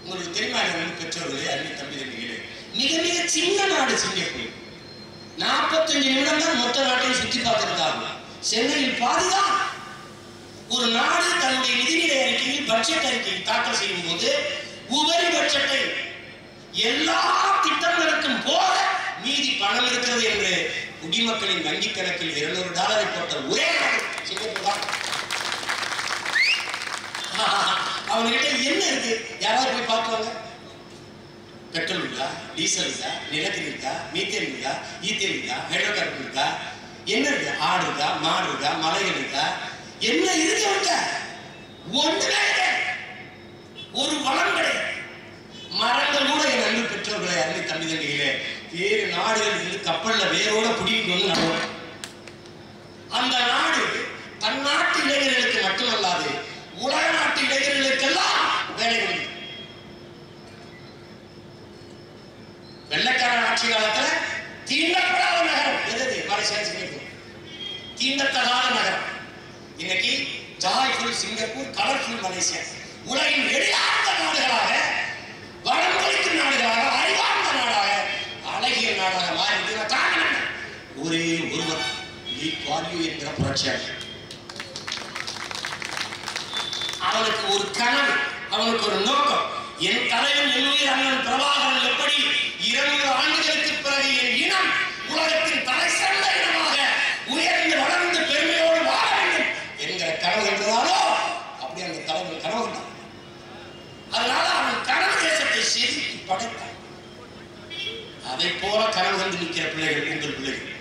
உங்களுக்கு தெரியுமா என்ன பெற்றோர்களே அருமை தம்பி தம்பிகளே மிக மிக சின்ன நாடு சிங்கப்பூர் நாற்பத்தஞ்சு நிமிடம் தான் மொத்த நாட்டையும் சுற்றி பார்த்திருக்காங்க சென்னையில் பாதிதான் ஒரு நாடு தன்னுடைய நிதிநிலை அறிக்கையில் பட்ஜெட் அறிக்கையை தாக்கல் செய்யும் போது உபரி பட்ஜெட்டை எல்லா திட்டங்களுக்கும் போக மீதி பணம் இருக்கிறது என்று குடிமக்களின் வங்கி கணக்கில் இருநூறு டாலரை போட்ட ஒரே நாடு சிங்கப்பூர் தான் அவங்ககிட்ட என்ன இருக்கு யாராவது போய் பார்க்குவாங்க பெட்ரோல் இருக்கா டீசல் இருக்கா நிலக்கரி இருக்கா மீத்தேன் இருக்கா ஈத்தேன் இருக்கா ஹைட்ரோகார்பன் இருக்கா என்ன இருக்கு ஆடு இருக்கா மாடு இருக்கா மலைகள் இருக்கா என்ன இருக்கு அவங்க ஒண்ணுமே கிடையாது. ஒரு வளம் கிடையாது மரங்கள் கூட என் அன்பு பெற்றோர்களை அருமை தம்பி தம்பிகளே வேறு நாடுகள் இருந்து கப்பல்ல வேரோட குடியிட்டு வந்து நடுவோம் அந்த நாடு தன் நாட்டு இளைஞர்களுக்கு மட்டுமல்லாது உலக நாட்டு இளைஞர்களுக்கெல்லாம் வேலை கொடுக்கும் வெள்ளைக்காரன் ஆட்சி காலத்துல தீண்டப்படாத நகரம் எது மலேசியா சிங்கப்பூர் தீண்டத்தகாத நகரம் இன்னைக்கு ஜாய்ஃபுல் சிங்கப்பூர் கலர்ஃபுல் மலேசியா உலகின் எளியார்ந்த நாடுகளாக வளம் கொளிக்கும் நாடுகளாக அறிவார்ந்த நாடாக அழகிய நாடாக மாறி இருக்கிற காரணம் என்ன? ஒரே ஒருவர் லீ குவான் யூ என்கிற புரட்சியாளர் அவனுக்கு ஒரு கனவு அவனுக்கு ஒரு நோக்கம் என் தலைவன் என்னுடைய அண்ணன் பிரபாகரன் எப்படி இருநூறு ஆண்டுகளுக்கு பிறகு என் இனம் உலகத்தின் தலை சிறந்த இனமாக உயர்ந்து வளர்ந்து பெருமையோடு வாழ வேண்டும் என்கிற கனவு என்றதாலோ அப்படி அந்த தலைவன் கனவு கண்டான் அதனால அவன் கனவு தேசத்தை செதுக்கி படைத்தான் அதை போல கனவு கண்டு நிற்கிற பிள்ளைகள் உங்கள் பிள்ளைகள்